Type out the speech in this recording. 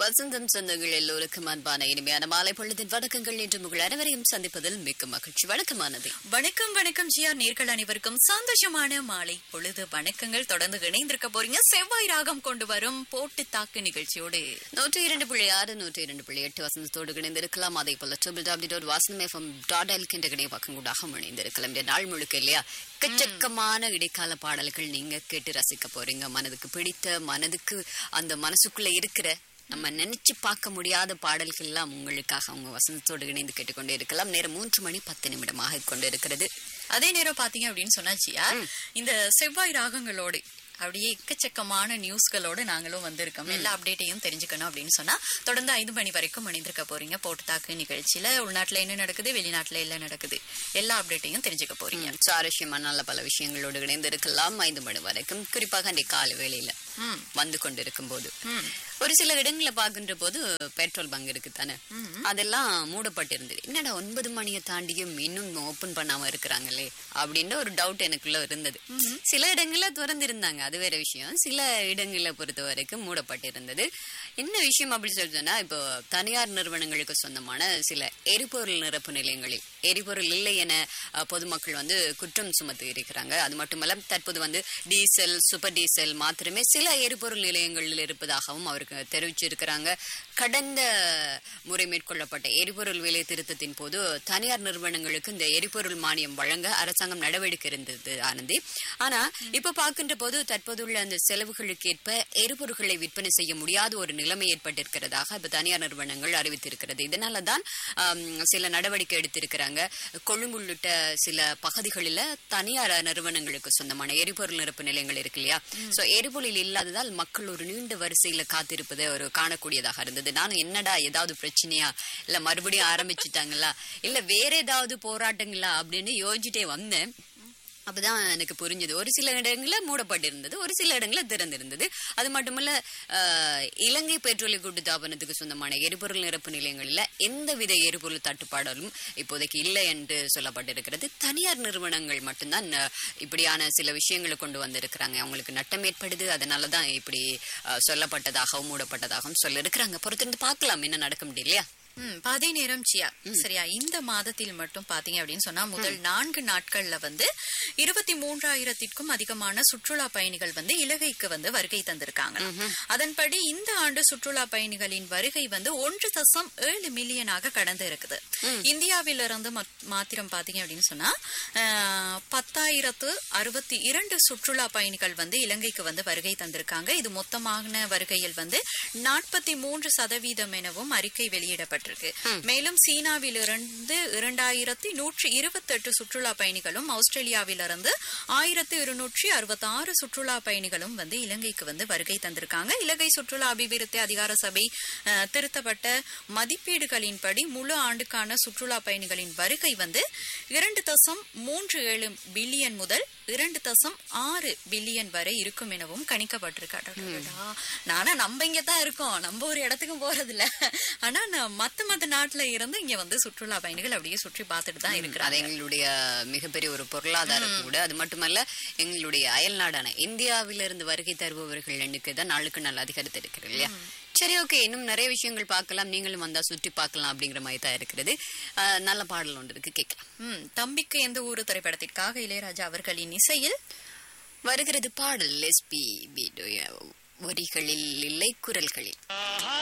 வசந்தம் சொந்தங்கள் எல்லோருக்கும் அன்பான இனிமையான மாலை பொழுதின் வணக்கங்கள் என்று உங்கள் அனைவரையும் சந்திப்பதில் மிக்க மகிழ்ச்சி வணக்கமானது வணக்கம் வணக்கம் ஜிஆர் நேர்கள் அனைவருக்கும் சந்தோஷமான மாலை பொழுது வணக்கங்கள் தொடர்ந்து இணைந்திருக்க போறீங்க செவ்வாய் ராகம் கொண்டு வரும் போட்டு தாக்கு நிகழ்ச்சியோடு நூற்றி இரண்டு புள்ளி ஆறு நூற்றி இரண்டு புள்ளி எட்டு வசந்தத்தோடு இணைந்திருக்கலாம் அதே போல triple W dot Vasanam F M dot L கின்ற இணைய பக்கங்கூடாக இணைந்திருக்கலாம் இந்த நாள் முழுக்க இல்லையா எக்கச்சக்கமான இடைக்கால பாடல்கள் நீங்க கேட்டு ரசிக்க போறீங்க மனதுக்கு பிடித்த மனதுக்கு அந்த மனசுக்குள்ள இருக்கிற நம்ம நினைச்சு பார்க்க முடியாத பாடல்கள் எல்லாம் உங்களுக்காக அவங்க வசந்தத்தோடு இணைந்து கேட்டுக்கொண்டே இருக்கலாம் நேரம் மூன்று மணி பத்து நிமிடமாக கொண்டு இருக்கிறது அதே நேரம் பாத்தீங்க அப்படின்னு சொன்னா ஜிஆர் இந்த செவ்வாய் ராகங்களோடு அப்படியே எக்கச்சக்கமான நியூஸ்களோடு நாங்களும் வந்திருக்கோம் எல்லா அப்டேட்டையும் தெரிஞ்சுக்கணும் அப்படின்னு சொன்னா தொடர்ந்து ஐந்து மணி வரைக்கும் இணைந்திருக்க போறீங்க போட்டு தாக்கு நிகழ்ச்சியில உள்நாட்டுல என்ன நடக்குது வெளிநாட்டுல என்ன நடக்குது எல்லா அப்டேட்டையும் தெரிஞ்சுக்க போறீங்க ம், சுவாரஸ்யமான நல்ல பல விஷயங்களோடு இணைந்து இருக்கலாம் ஐந்து மணி வரைக்கும் குறிப்பாக அன்றைய காலை வேளையில ம். வந்து கொண்டிருக்கும் போது ம். ஒரு சில இடங்களை பார்க்கின்ற போது பெட்ரோல் பங்க் இருக்கு தானே அதெல்லாம் மூடப்பட்டிருந்தது என்னடா ஒன்பது மணியை தாண்டியும் இன்னும் ஓபன் பண்ணாம இருக்கிறாங்களே அப்படின்ற ஒரு டவுட் எனக்குள்ள இருந்தது சில இடங்கள்ல திறந்து இருந்தாங்க அது வேற விஷயம் சில இடங்களை பொறுத்த வரைக்கும் மூடப்பட்டிருந்தது என்ன விஷயம் அப்படி சொல்லி சொன்னா இப்போ தனியார் நிறுவனங்களுக்கு சொந்தமான சில எரிபொருள் நிரப்பு நிலையங்களில் எரிபொருள் இல்லை என அஹ், பொதுமக்கள் வந்து குற்றம் சுமத்தி இருக்கிறாங்க அது மட்டுமல்ல தற்போது வந்து டீசல் சூப்பர் டீசல் மாத்திரமே சில எரிபொருள் நிலையங்களில் இருப்பதாகவும் அவருக்கு தெரிவிச்சிருக்கிறாங்க கடந்த முறை மேற்கொள்ளப்பட்ட எரிபொருள் விலை திருத்தத்தின் போது தனியார் நிறுவனங்களுக்கு இந்த எரிபொருள் மானியம் வழங்க அரசாங்கம் நடவடிக்கை இருந்தது ஆனந்தி ஆனா இப்ப பார்க்கின்ற போது தற்போதுள்ள அந்த செலவுகளுக்கு ஏற்ப எரிபொருட்களை விற்பனை செய்ய முடியாத ஒரு நிலைமை ஏற்பட்டிருக்கிறதாக இப்ப தனியார் நிறுவனங்கள் அறிவித்திருக்கிறது இதனால தான் ஆம், சில நடவடிக்கை எடுத்திருக்கிறாங்க கொழும்பு உள்ளிட்ட சில பகுதிகளில் தனியார் நிறுவனங்களுக்கு சொந்தமான எரிபொருள் நிரப்பு நிலையங்கள் இருக்கு இல்லையா சோ எரிபொருள் இல்லாததால் மக்கள் ஒரு நீண்ட வரிசையில காத்திருப்பதை ஒரு காணக்கூடியதாக இருந்தது நானும் என்னடா ஏதாவது பிரச்சனையா இல்ல மறுபடியும் ஆரம்பிச்சுட்டாங்களா இல்ல வேற ஏதாவது போராட்டங்களா அப்படின்னு யோசிச்சுட்டே வந்தேன் அப்பதான் எனக்கு புரிஞ்சது ஒரு சில இடங்கள்ல மூடப்பட்டிருந்தது ஒரு சில இடங்கள்ல திறந்திருந்தது அது மட்டுமல்ல ஆஹ், இலங்கை பெட்ரோலிய கூட்டுத்தாபனத்துக்கு சொந்தமான எரிபொருள் நிரப்பு நிலையங்களில் எந்தவித எரிபொருள் தட்டுப்பாடும் இப்போதைக்கு இல்லை என்று சொல்லப்பட்டிருக்கிறது தனியார் நிறுவனங்கள் மட்டும்தான் ஆஹ், இப்படியான சில விஷயங்களை கொண்டு வந்திருக்கிறாங்க அவங்களுக்கு நட்டம் ஏற்படுது அதனால தான் இப்படி ஆஹ், சொல்லப்பட்டதாகவும் மூடப்பட்டதாகவும் சொல்லியிருக்கிறாங்க பொறுத்திருந்து பார்க்கலாம் என்ன நடக்க முடியும் இல்லையா ம், அதே நேரம் சியா சரியா இந்த மாதத்தில் மட்டும் பாத்தீங்க அப்படின்னு சொன்னா முதல் நான்கு நாட்கள்ல வந்து இருபத்தி மூன்றாயிரத்திற்கும் அதிகமான சுற்றுலா பயணிகள் வந்து இலங்கைக்கு வந்து வருகை தந்திருக்காங்க அதன்படி இந்த ஆண்டு சுற்றுலா பயணிகளின் வருகை வந்து ஒன்று தசம் ஏழு மில்லியனாக கடந்து இருக்குது இந்தியாவிலிருந்து மத்- மாத்திரம் பாத்தீங்க அப்படின்னு சொன்னா அஹ், பத்தாயிரத்து அறுபத்தி இரண்டு சுற்றுலா பயணிகள் வந்து இலங்கைக்கு வந்து வருகை தந்திருக்காங்க இது மொத்தமான வருகையில் வந்து நாற்பத்தி மூன்று சதவீதம் எனவும் அறிக்கை வெளியிடப்பட்டிருக்கு மேலும் சீனாவிலிருந்து இரண்டாயிரத்தி நூற்றி இருபத்தெட்டு சுற்றுலா பயணிகளும் ஆஸ்திரேலியாவிலிருந்து ஆயிரத்தி இருநூற்றி அறுபத்தி ஆறு சுற்றுலா பயணிகளும் வந்து இலங்கைக்கு வந்து வருகை தந்திருக்காங்க இலங்கை சுற்றுலா அபிவிருத்தி அதிகார சபை அஹ், திருத்தப்பட்ட மதிப்பீடுகளின்படி முழு ஆண்டுக்கான சுற்றுலா பயணிகளின் வருகை வந்து இரண்டு தசம் மூன்று ஏழு பில்லியன் முதல் இரண்டு தசம் ஆறு பில்லியன் வரை இருக்கும் எனவும் கணிக்கப்பட்டிருக்காங்க நானா நம்ம இங்க தான் இருக்கோம் நம்ம ஒரு இடத்துக்கும் போறது இல்ல ஆனா நான் மத்த மத்த நாட்டுல இருந்து இங்க வந்து சுற்றுலா பயணிகள் அப்படியே சுற்றி பார்த்துட்டு தான் அது இருக்கிறாங்க எங்களுடைய மிகப்பெரிய ஒரு பொருளாதார கூட அது மட்டுமல்ல எங்களுடைய அயல் நாடான இந்தியாவிலிருந்து வருகை தருபவர்கள் எண்ணிக்கை தான் நாளுக்கு நாள் அதிகரித்து இருக்கிறது இல்லையா சரி ஓகே இன்னும் நிறைய விஷயங்கள் பார்க்கலாம் நீங்களும் வந்தா சுற்றி பார்க்கலாம் அப்படிங்கிற மாதிரி தான் இருக்கிறது ஆஹ், நல்ல பாடல் ஒன்று இருக்கு கேட்கலாம் ம் தம்பிக்கு எந்த ஊரு திரைப்படத்திற்காக இளையராஜா அவர்களின் இசையில் வருகிறது பாடல் எஸ்பி வரிகளில் இல்லை குரல்களில்